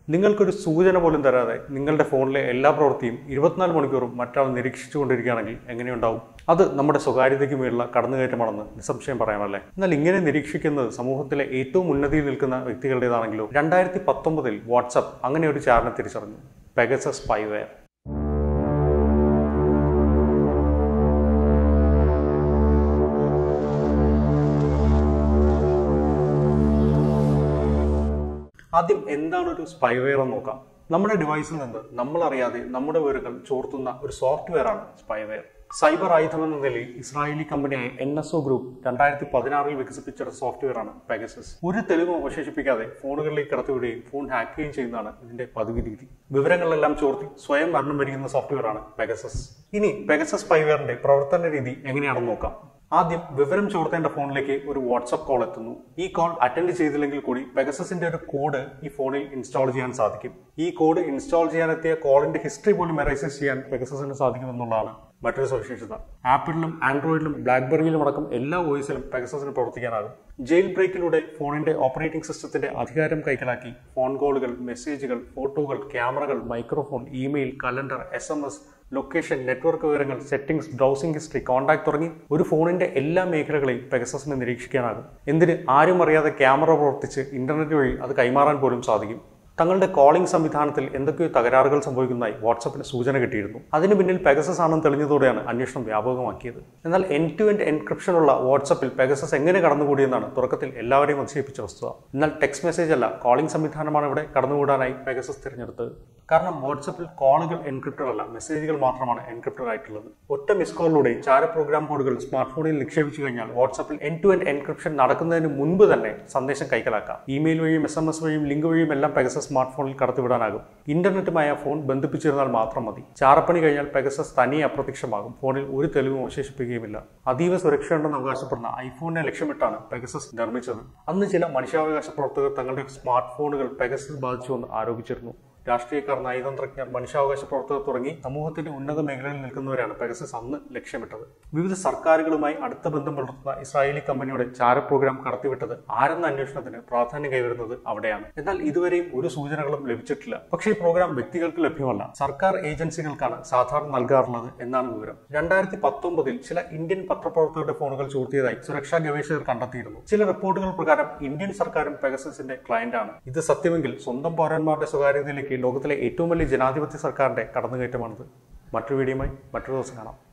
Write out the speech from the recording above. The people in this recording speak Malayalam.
നിങ്ങൾക്കൊരു സൂചന പോലും തരാതെ നിങ്ങളുടെ ഫോണിലെ എല്ലാ പ്രവൃത്തിയും ഇരുപത്തിനാല് മണിക്കൂറും മറ്റാൾ നിരീക്ഷിച്ചുകൊണ്ടിരിക്കുകയാണെങ്കിൽ എങ്ങനെയുണ്ടാവും അത് നമ്മുടെ സ്വകാര്യതയ്ക്ക് മേലുള്ള കടന്നുകയറ്റമാണെന്ന് നിസ്സംശയം പറയാമല്ലേ എന്നാൽ ഇങ്ങനെ നിരീക്ഷിക്കുന്നത് സമൂഹത്തിലെ ഏറ്റവും ഉന്നതിയിൽ നിൽക്കുന്ന വ്യക്തികളുടേതാണെങ്കിലോ രണ്ടായിരത്തി പത്തൊമ്പതിൽ വാട്സപ്പ് അങ്ങനെ ഒരു ചാരനെ തിരിച്ചറിഞ്ഞു പെഗസസ് സ്പൈവെയർ ആദ്യം എന്താണ് ഒരു സ്പൈവെയർ എന്ന് നോക്കാം നമ്മുടെ ഡിവൈസിൽ നിന്ന് നമ്മൾ അറിയാതെ നമ്മുടെ വിവരങ്ങൾ ചോർത്തുന്ന ഒരു സോഫ്റ്റ്വെയർ ആണ് സ്പൈവെയർ സൈബർ ആയുധം എന്ന നിലയിൽ ഇസ്രായേലി കമ്പനിയായ എൻ എസ് ഒ ഗ്രൂപ്പ് രണ്ടായിരത്തി പതിനാറിൽ വികസിപ്പിച്ച സോഫ്റ്റ്വെയർ ആണ് പെഗസസ് ഒരു തെളിവും അവശേഷിപ്പിക്കാതെ ഫോണുകളിലേക്ക് കടത്തിവിടുകയും ഫോൺ ഹാക്ക് ചെയ്യുകയും ചെയ്യുന്നതാണ് ഇതിന്റെ പതിവ് രീതി വിവരങ്ങളെല്ലാം ചോർത്തി സ്വയം മരണം വരിക്കുന്ന സോഫ്റ്റ്വെയർ ആണ് പെഗസസ് ഇനി പെഗസസ് സ്പൈവെയറിന്റെ പ്രവർത്തന രീതി എങ്ങനെയാണെന്ന് നോക്കാം ആദ്യം വിവരം ചോർത്തേണ്ട ഫോണിലേക്ക് ഒരു വാട്സപ്പ് കോൾ എത്തുന്നു ഈ കോൾ അറ്റൻഡ് ചെയ്തില്ലെങ്കിൽ കൂടി പെഗസസിന്റെ ഒരു കോഡ് ഈ ഫോണിൽ ഇൻസ്റ്റാൾ ചെയ്യാൻ സാധിക്കും ഈ കോഡ് ഇൻസ്റ്റാൾ ചെയ്യാനെത്തിയ കോളിന്റെ ഹിസ്റ്ററി പോലും എറൈസസ് ചെയ്യാൻ പെഗസസിന് സാധിക്കുമെന്നുള്ളതാണ് മറ്റൊരു സവിശേഷത ആപ്പിളിലും ആൻഡ്രോയിഡിലും ബ്ലാക്ക്ബെറിയിലും അടക്കം എല്ലാ വോയിസിലും പെഗസസിന് പ്രവർത്തിക്കാനാകും ജയിൽ ബ്രേക്കിലൂടെ ഫോണിന്റെ ഓപ്പറേറ്റിംഗ് സിസ്റ്റത്തിന്റെ അധികാരം കൈക്കലാക്കി ഫോൺ കോളുകൾ മെസ്സേജുകൾ ഫോട്ടോകൾ ക്യാമറകൾ microphone email calendar S M S location network വിവരങ്ങൾ സെറ്റിംഗ്സ് ബ്രൗസിംഗ് ഹിസ്റ്ററി കോൺടാക്ട് തുടങ്ങി ഒരു ഫോണിന്റെ എല്ലാ മേഖലകളെയും പെഗസസിന് നിരീക്ഷിക്കാനാകും എന്തിന് ആരും അറിയാതെ ക്യാമറ പ്രവർത്തിച്ച് ഇന്റർനെറ്റ് വഴി അത് കൈമാറാൻ പോലും സാധിക്കും തങ്ങളുടെ കോളിംഗ് സംവിധാനത്തിൽ എന്തൊക്കെയോ തകരാറുകൾ സംഭവിക്കുന്നതായി വാട്സപ്പിന് സൂചന കിട്ടിയിരുന്നു അതിന് പിന്നിൽ പെഗസസ് ആണെന്ന് തെളിഞ്ഞതോടെയാണ് അന്വേഷണം വ്യാപകമാക്കിയത് എന്നാൽ എൻ ടു എൻഡ് എൻക്രിപ്ഷനുള്ള വാട്സപ്പിൽ പെഗസസ് എങ്ങനെ കടന്നുകൂടിയെന്നാണ് തുടക്കത്തിൽ എല്ലാവരെയും അതിശയിപ്പിച്ച വസ്തുത എന്നാൽ ടെക്സ്റ്റ് മെസ്സേജ് അല്ല കോളിംഗ് സംവിധാനമാണ് ഇവിടെ കടന്നുകൂടാനായി പെഗസസ് തിരഞ്ഞെടുത്തത് കാരണം വാട്സപ്പിൽ കോളുകൾ എൻക്രിപ്റ്റഡ് അല്ല മെസ്സേജുകൾ മാത്രമാണ് എൻക്രിപ്റ്റഡ് ആയിട്ടുള്ളത് ഒറ്റ മിസ് കോളിലൂടെ ചാര പ്രോഗ്രാം കോഡുകൾ സ്മാർട്ട് ഫോണിൽ നിക്ഷേപിച്ചു കഴിഞ്ഞാൽ വാട്സപ്പിൽ എൻ ടു എൻഡ് എൻക്രിപ്ഷൻ നടക്കുന്നതിന് മുൻപ് തന്നെ സന്ദേശം കൈക്കലാക്കാം ഇമെയിൽ വഴിയും എസ് എം എസ് വഴിയും ലിങ്ക് വഴിയും എല്ലാം പെഗസസ് സ്മാർട്ട് ഫോണിൽ കടത്തിവിടാനാകും ഇന്റർനെറ്റുമായി ആ ഫോൺ ബന്ധിപ്പിച്ചിരുന്നാൽ മാത്രം മതി ചാരപ്പണി കഴിഞ്ഞാൽ പെഗസസ് തനിയെ അപ്രത്യക്ഷമാകും ഫോണിൽ ഒരു തെളിവും അവശേഷിപ്പിക്കുകയുമില്ല അതീവ സുരക്ഷയുണ്ടെന്ന് അവകാശപ്പെടുന്ന ഐഫോണിനെ ലക്ഷ്യമിട്ടാണ് പെഗസസ് നിർമ്മിച്ചത് അന്ന് ചില മനുഷ്യാവകാശ പ്രവർത്തകർ തങ്ങളുടെ സ്മാർട്ട് ഫോണുകൾ പെഗസസ് ബാധിച്ചുവെന്ന് ആരോപിച്ചിരുന്നു രാഷ്ട്രീയക്കാർ നയതന്ത്രജ്ഞർ മനുഷ്യാവകാശ പ്രവർത്തകർ തുടങ്ങി സമൂഹത്തിന്റെ ഉന്നത മേഖലയിൽ നിൽക്കുന്നവരാണ് പെഗസസ് അന്ന് ലക്ഷ്യമിട്ടത് വിവിധ സർക്കാരുകളുമായി അടുത്ത ബന്ധം പുലർത്തുന്ന ഇസ്രായേലി കമ്പനിയുടെ ചാര പ്രോഗ്രാം കടത്തിവിട്ടത് ആരെന്ന അന്വേഷണത്തിന് പ്രാധാന്യം കൈവരുന്നത് അവിടെയാണ് എന്നാൽ ഇതുവരെയും ഒരു സൂചനകളും ലഭിച്ചിട്ടില്ല പക്ഷേ ഈ പ്രോഗ്രാം വ്യക്തികൾക്ക് ലഭ്യമല്ല സർക്കാർ ഏജൻസികൾക്കാണ് സാധാരണ നൽകാറുള്ളത് എന്നാണ് വിവരം രണ്ടായിരത്തി പത്തൊമ്പതിൽ ചില ഇന്ത്യൻ പത്രപ്രവർത്തകരുടെ ഫോണുകൾ ചോർത്തിയതായി സുരക്ഷാ ഗവേഷകർ കണ്ടെത്തിയിരുന്നു ചില റിപ്പോർട്ടുകൾ പ്രകാരം ഇന്ത്യൻ സർക്കാരും പെഗസസിന്റെ ക്ലയന്റാണ് ഇത് സത്യമെങ്കിൽ സ്വന്തം പൗരന്മാരുടെ സ്വകാര്യതയിലേക്ക് ലോകത്തിലെ ഏറ്റവും വലിയ ജനാധിപത്യ സർക്കാരിന്റെ കടന്നുകയറ്റമാണിത് മറ്റൊരു വീഡിയോയുമായി മറ്റൊരു ദിവസം കാണാം